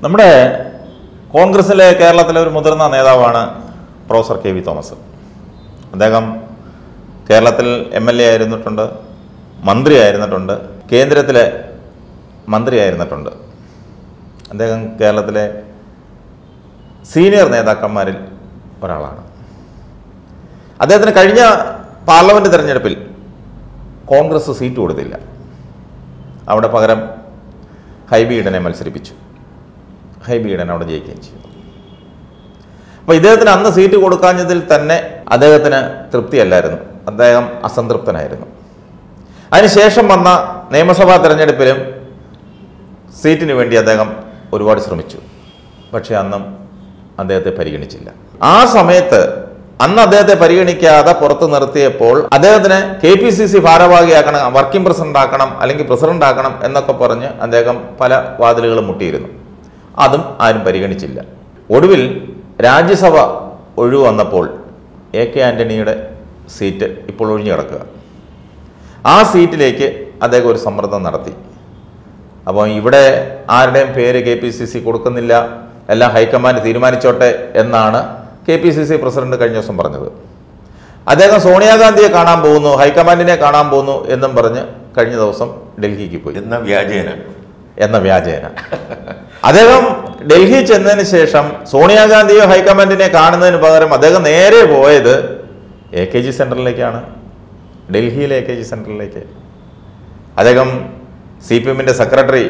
നമ്മുടെ കോൺഗ്രസിലെ കേരളത്തിലെ ഒരു മുതിർന്ന നേതാവാണ് പ്രൊഫസർ കെ വി തോമസ് അദ്ദേഹം കേരളത്തിൽ എം എൽ എ ആയിരുന്നിട്ടുണ്ട് മന്ത്രി ആയിരുന്നിട്ടുണ്ട് കേന്ദ്രത്തിലെ മന്ത്രി ആയിരുന്നിട്ടുണ്ട് അദ്ദേഹം കേരളത്തിലെ സീനിയർ നേതാക്കന്മാരിൽ ഒരാളാണ് അദ്ദേഹത്തിന് കഴിഞ്ഞ പാർലമെൻറ്റ് തെരഞ്ഞെടുപ്പിൽ കോൺഗ്രസ് സീറ്റ് കൊടുത്തില്ല അവിടെ പകരം ഹൈബി ഈഡനെ മത്സരിപ്പിച്ചു ഹൈബി ഈഡൻ അവിടെ ജയിക്കുകയും ചെയ്തു അപ്പോൾ ഇദ്ദേഹത്തിന് അന്ന് സീറ്റ് കൊടുക്കാഞ്ഞതിൽ തന്നെ അദ്ദേഹത്തിന് തൃപ്തിയല്ലായിരുന്നു അദ്ദേഹം അസംതൃപ്തനായിരുന്നു അതിനുശേഷം വന്ന നിയമസഭാ തെരഞ്ഞെടുപ്പിലും സീറ്റിന് വേണ്ടി അദ്ദേഹം ഒരുപാട് ശ്രമിച്ചു പക്ഷേ അന്നും അദ്ദേഹത്തെ പരിഗണിച്ചില്ല ആ സമയത്ത് അന്ന് അദ്ദേഹത്തെ പരിഗണിക്കാതെ പുറത്തു നിർത്തിയപ്പോൾ അദ്ദേഹത്തിന് കെ പി സി സി ഭാരവാഹിയാക്കണം വർക്കിംഗ് പ്രസിഡന്റ് ആക്കണം അല്ലെങ്കിൽ പ്രസിഡന്റ് ആക്കണം എന്നൊക്കെ പറഞ്ഞ് അദ്ദേഹം പല വാതിലുകളും മുട്ടിയിരുന്നു അതും ആരും പരിഗണിച്ചില്ല ഒടുവിൽ രാജ്യസഭ ഒഴിവ് വന്നപ്പോൾ എ കെ ആന്റണിയുടെ സീറ്റ് ഇപ്പോൾ ഒഴിഞ്ഞു കിടക്കുക ആ സീറ്റിലേക്ക് അദ്ദേഹം ഒരു സമ്മർദ്ദം നടത്തി അപ്പോൾ ഇവിടെ ആരുടെയും പേര് കെ പി സി സി കൊടുക്കുന്നില്ല എല്ലാം ഹൈക്കമാൻഡ് തീരുമാനിച്ചോട്ടെ എന്നാണ് K P C C president കഴിഞ്ഞ ദിവസം പറഞ്ഞത് അദ്ദേഹം സോണിയാഗാന്ധിയെ കാണാൻ പോകുന്നു ഹൈക്കമാൻഡിനെ കാണാൻ പോകുന്നു എന്നും പറഞ്ഞ് കഴിഞ്ഞ ദിവസം ഡൽഹിക്ക് പോയി എന്ന വ്യാജേന എന്ന വ്യാജേന അദ്ദേഹം ഡൽഹി ചെന്നതിന് ശേഷം സോണിയാഗാന്ധിയോ ഹൈക്കമാൻഡിനെ കാണുന്നതിന് പകരം അദ്ദേഹം നേരെ പോയത് എ കെ ജി സെൻറ്ററിലേക്കാണ് ഡൽഹിയിലെ എ കെ ജി സെൻറ്ററിലേക്ക് അദ്ദേഹം സി പി എമ്മിൻ്റെ സെക്രട്ടറി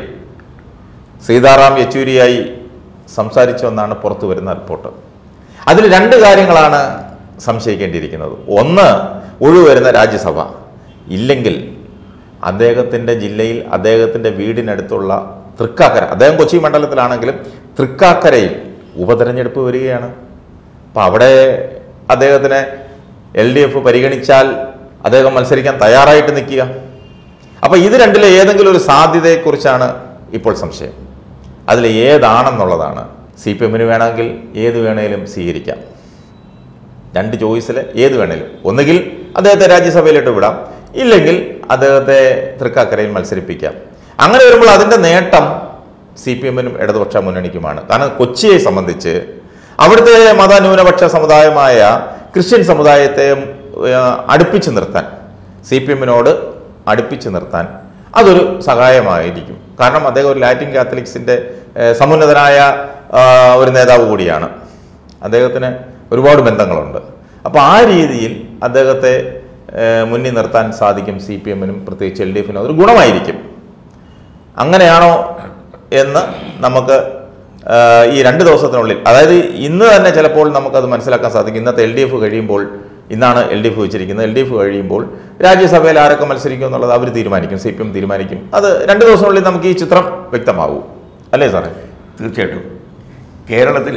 സീതാറാം യെച്ചൂരിയായി സംസാരിച്ചു എന്നാണ് പുറത്തു വരുന്ന റിപ്പോർട്ട് അതിൽ രണ്ട് കാര്യങ്ങളാണ് സംശയിക്കേണ്ടിയിരിക്കുന്നത് ഒന്ന് ഒഴിവരുന്ന രാജ്യസഭ ഇല്ലെങ്കിൽ അദ്ദേഹത്തിൻ്റെ ജില്ലയിൽ അദ്ദേഹത്തിൻ്റെ വീടിനടുത്തുള്ള തൃക്കാക്കര അദ്ദേഹം കൊച്ചി മണ്ഡലത്തിലാണെങ്കിലും തൃക്കാക്കരയിൽ ഉപതെരഞ്ഞെടുപ്പ് വരികയാണ് അപ്പം അവിടെ അദ്ദേഹത്തിനെ എൽ ഡി എഫ് പരിഗണിച്ചാൽ അദ്ദേഹം മത്സരിക്കാൻ തയ്യാറായിട്ട് നിൽക്കുക അപ്പോൾ ഇത് രണ്ടിലെ ഏതെങ്കിലും ഒരു സാധ്യതയെക്കുറിച്ചാണ് ഇപ്പോൾ സംശയം അതിൽ ഏതാണെന്നുള്ളതാണ് സി പി എമ്മിന് വേണമെങ്കിൽ ഏത് വേണേലും സ്വീകരിക്കാം രണ്ട് ചോയ്സിൽ ഏത് വേണേലും ഒന്നുകിൽ അദ്ദേഹത്തെ രാജ്യസഭയിലിട്ട് വിടാം ഇല്ലെങ്കിൽ അദ്ദേഹത്തെ തൃക്കാക്കരയിൽ മത്സരിപ്പിക്കാം അങ്ങനെ വരുമ്പോൾ അതിൻ്റെ നേട്ടം സി പി എമ്മിനും ഇടതുപക്ഷ മുന്നണിക്കുമാണ് കാരണം കൊച്ചിയെ സംബന്ധിച്ച് അവിടുത്തെ മതന്യൂനപക്ഷ സമുദായമായ ക്രിസ്ത്യൻ സമുദായത്തെ ഏഹ്, അടുപ്പിച്ച് നിർത്താൻ സി പി എമ്മിനോട് അടുപ്പിച്ച് നിർത്താൻ അതൊരു സഹായമായിരിക്കും കാരണം അദ്ദേഹം ഒരു ലാറ്റിൻ കാത്തലിക്സിൻ്റെ ഏഹ്, സമുന്നതനായ ആ, ഒരു നേതാവ് കൂടിയാണ് അദ്ദേഹത്തിന് ഒരുപാട് ബന്ധങ്ങളുണ്ട് അപ്പോൾ ആ രീതിയിൽ അദ്ദേഹത്തെ ഏഹ്, മുന്നിൽ നിർത്താൻ സാധിക്കും സി പി എമ്മിനും പ്രത്യേകിച്ച് എൽ ഡി എഫിനും അതൊരു ഗുണമായിരിക്കും അങ്ങനെയാണോ എന്ന് നമുക്ക് ഏഹ്, ഈ രണ്ട് ദിവസത്തിനുള്ളിൽ അതായത് ഇന്ന് തന്നെ ചിലപ്പോൾ നമുക്കത് മനസ്സിലാക്കാൻ സാധിക്കും ഇന്നത്തെ എൽ ഡി എഫ് കഴിയുമ്പോൾ ഇന്നാണ് എൽ ഡി എഫ് വെച്ചിരിക്കുന്നത് എൽ ഡി എഫ് കഴിയുമ്പോൾ രാജ്യസഭയിൽ ആരൊക്കെ മത്സരിക്കും എന്നുള്ളത് അവർ തീരുമാനിക്കും സി പി എം തീരുമാനിക്കും അത് രണ്ട് ദിവസത്തിനുള്ളിൽ നമുക്ക് ഈ ചിത്രം വ്യക്തമാവും അല്ലേ സാറേ തീർച്ചയായിട്ടും കേരളത്തിൽ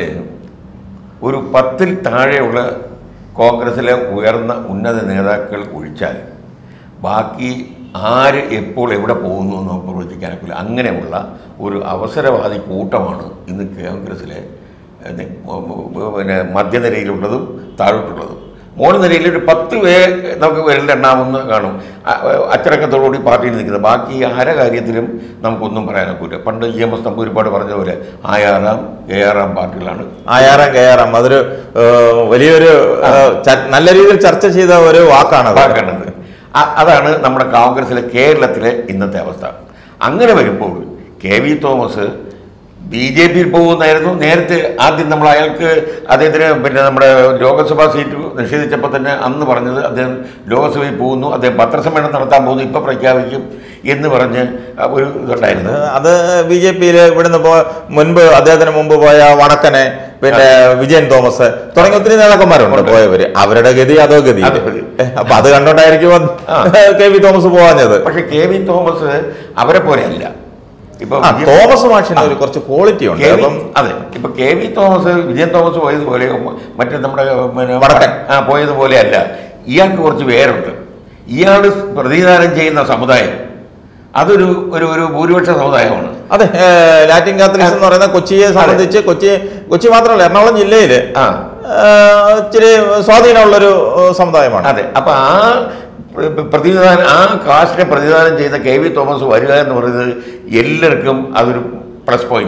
ഒരു പത്തിൽ താഴെയുള്ള കോൺഗ്രസിലെ ഉയർന്ന ഉന്നത നേതാക്കൾ ഒഴിച്ചാൽ ബാക്കി ആര് എപ്പോൾ എവിടെ പോകുന്നു എന്ന് നമുക്ക് പ്രവചിക്കാനൊക്കില്ല അങ്ങനെയുള്ള ഒരു അവസരവാദി കൂട്ടമാണ് ഇന്ന് കോൺഗ്രസിലെ ഏഹ്, നി- പിന്നെ മധ്യനിരയിലുള്ളതും താഴോട്ടുള്ളതും മോള് നിരയിൽ ഒരു പത്ത് പേ നമുക്ക് വിരലിലെണ്ണാമെന്ന് കാണും അ- അച്ചടക്കത്തോടുകൂടി പാർട്ടിയിൽ നിൽക്കുന്നത് ബാക്കി ആര കാര്യത്തിലും നമുക്കൊന്നും പറയാനൊക്കില്ല പണ്ട് ഇ എം എസ് തമ്പ് ഒരുപാട് പറഞ്ഞ പോലെ ആയാറാം എ ആറാം പാർട്ടികളാണ് ആയാറാം കയറാം അതൊരു ഏഹ്, വലിയൊരു ഏഹ്, ച- നല്ല രീതിയിൽ ചർച്ച ചെയ്ത ഒരു വാക്കാണ് അത്. വാക്കേണ്ടത് അ- അതാണ് നമ്മുടെ കോൺഗ്രസിലെ കേരളത്തിലെ ഇന്നത്തെ അവസ്ഥ അങ്ങനെ വരുമ്പോൾ K V Thomas B J പിയിൽ പോകുന്നായിരുന്നു നേരത്തെ ആദ്യം നമ്മൾ അയാൾക്ക് അദ്ദേഹത്തിന് പിന്നെ നമ്മുടെ ലോക്സഭാ സീറ്റ് നിഷേധിച്ചപ്പോൾ തന്നെ അന്ന് പറഞ്ഞത് അദ്ദേഹം ലോക്സഭയിൽ പോകുന്നു അദ്ദേഹം പത്രസമ്മേളനം നടത്താൻ പോകുന്നു ഇപ്പം പ്രഖ്യാപിക്കും എന്ന് പറഞ്ഞ് ഒരു ഇതുണ്ടായിരുന്നു അത് ബി ജെ പിയിൽ ഇവിടുന്ന് പോ മുൻപ് അദ്ദേഹത്തിന് മുമ്പ് പോയ വടക്കനെ പിന്നെ വിജയൻ തോമസ് തുടങ്ങിയ ഒത്തിരി നേതാക്കന്മാരുണ്ട് പോയവര് അവരുടെ ഗതി അതോ ഗതി അതെ, അതെ. അപ്പൊ അത് കണ്ടോണ്ടായിരിക്കും ആ. കെ വി തോമസ് പോവാഞ്ഞത് പക്ഷെ കെ വി തോമസ് അവരെ പോലെയല്ല ഇപ്പൊ ആ വിജയൻ- തോമസ് മാഷിന് ഒരു കുറച്ച് ക്വാളിറ്റി ഉണ്ട് കെ വി- അപ്പം അതെ ഇപ്പൊ കെ വി തോമസ് വിജയൻ തോമസ് പോയതുപോലെ മറ്റേ നമ്മുടെ പിന്നെ വടക്കൻ. ആ പോയതുപോലെ അല്ല ഇയാൾക്ക് കുറച്ച് പേരുണ്ട് ഇയാൾ പ്രതിനിധാനം ചെയ്യുന്ന സമുദായം അതൊരു ഒരു ഒരു ഭൂരിപക്ഷ സമുദായമാണ് അതെ ഏ, ലാറ്റിൻ കാത്തലിക്സ് എന്ന് പറയുന്ന കൊച്ചിയെ സംബന്ധിച്ച് കൊച്ചി കൊച്ചി മാത്രമല്ല എറണാകുളം ജില്ലയില് ആ ഏ, ഇച്ചിരി സ്വാധീനമുള്ളൊരു ഏ, സമുദായമാണ് അതെ അപ്പൊ ആ പ്ര- പ്രതിനിധാനം ആ കാസ്റ്റിനെ പ്രതിനിധാനം ചെയ്ത കെ വി തോമസ് വരിക എന്ന് പറയുന്നത് എല്ലാവർക്കും അതൊരു പ്ലസ് പോയിന്റാണ്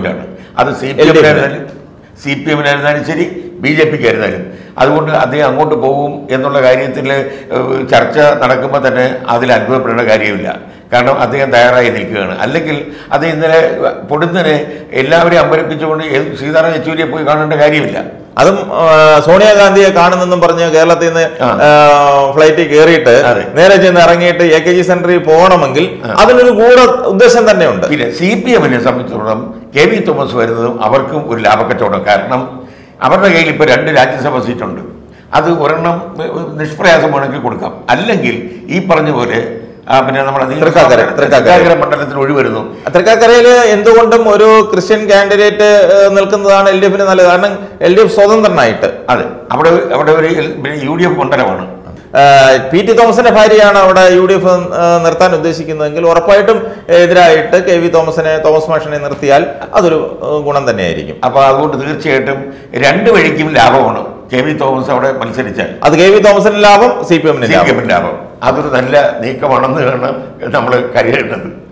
അത് സി പി എമ്മിനായിരുന്നാലും സി പി എമ്മിനായിരുന്നാലും ശരി ബി ജെ പിക്ക് ആയിരുന്നാലും അതുകൊണ്ട് അദ്ദേഹം അങ്ങോട്ട് പോകും എന്നുള്ള കാര്യത്തിൽ ഏഹ്, ചർച്ച നടക്കുമ്പോൾ തന്നെ അതിൽ അത്ഭുതപ്പെടേണ്ട കാര്യമില്ല കാരണം അദ്ദേഹം തയ്യാറായി നിൽക്കുകയാണ് അല്ലെങ്കിൽ അത് ഇന്നലെ പൊടുന്നനെ എല്ലാവരെയും അമ്പരപ്പിച്ചുകൊണ്ട് ഏത് സീതാറാം യെച്ചൂരിയെ പോയി കാണേണ്ട കാര്യമില്ല അതും ആ, സോണിയാഗാന്ധിയെ കാണുന്നെന്നും പറഞ്ഞ് കേരളത്തിൽ നിന്ന് ആ. ഫ്ലൈറ്റിൽ കയറിയിട്ട് അതെ. നേരെ ചെന്ന് ഇറങ്ങിയിട്ട് എ കെ ജി സെന്ററിൽ പോകണമെങ്കിൽ അതിനൊരു ഗൂഢ ഉദ്ദേശം തന്നെയുണ്ട് പിന്നെ സി പി എമ്മിനെ സംബന്ധിച്ചിടത്തോളം കെ വി തോമസ് വരുന്നതും അവർക്കും ഒരു ലാഭക്കച്ചവടം കാരണം അവരുടെ കയ്യിൽ ഇപ്പോൾ രണ്ട് രാജ്യസഭ സീറ്റുണ്ട് അത് ഒരെണ്ണം നിഷ്പ്രയാസം വേണമെങ്കിൽ കൊടുക്കാം അല്ലെങ്കിൽ ഈ പറഞ്ഞ പോലെ ആ, പിന്നെ നമ്മുടെ തൃക്കാക്കര, തൃക്കാക്കര. തൃക്കാക്കര മണ്ഡലത്തിൽ ഒഴിവരുന്നു തൃക്കാക്കരയില് എന്തുകൊണ്ടും ഒരു ക്രിസ്ത്യൻ കാൻഡിഡേറ്റ് ഏഹ്, നിൽക്കുന്നതാണ് എൽ ഡി എഫിന് നല്ലത് കാരണം എൽ ഡി എഫ് സ്വതന്ത്രനായിട്ട് അതെ അവിടെ അവിടെ ഒരു എൽ- പിന്നെ യു ഡി എഫ് മണ്ഡലമാണ് ഏഹ്, പി ടി തോമസിന്റെ ഭാര്യയാണ് അവിടെ യു ഡി എഫ് ഏഹ്, നിർത്താൻ ഉദ്ദേശിക്കുന്നതെങ്കിൽ ഉറപ്പായിട്ടും എതിരായിട്ട് കെ വി തോമസിനെ തോമസ് മാഷിനെ നിർത്തിയാൽ അതൊരു ഏഹ്, ഗുണം തന്നെയായിരിക്കും അപ്പോൾ അതുകൊണ്ട് തീർച്ചയായിട്ടും രണ്ട് വഴിക്കും ലാഭമാണ് കെ വി തോമസ് അവിടെ മത്സരിച്ചാൽ അത് കെ വി തോമസിന് ലാഭം സി പി എമ്മിന് സി പി ലാഭം എമ്മിന് ലാഭം അതൊരു നല്ല നീക്കമാണെന്ന് വേണം നമ്മൾ കരുതേണ്ടത്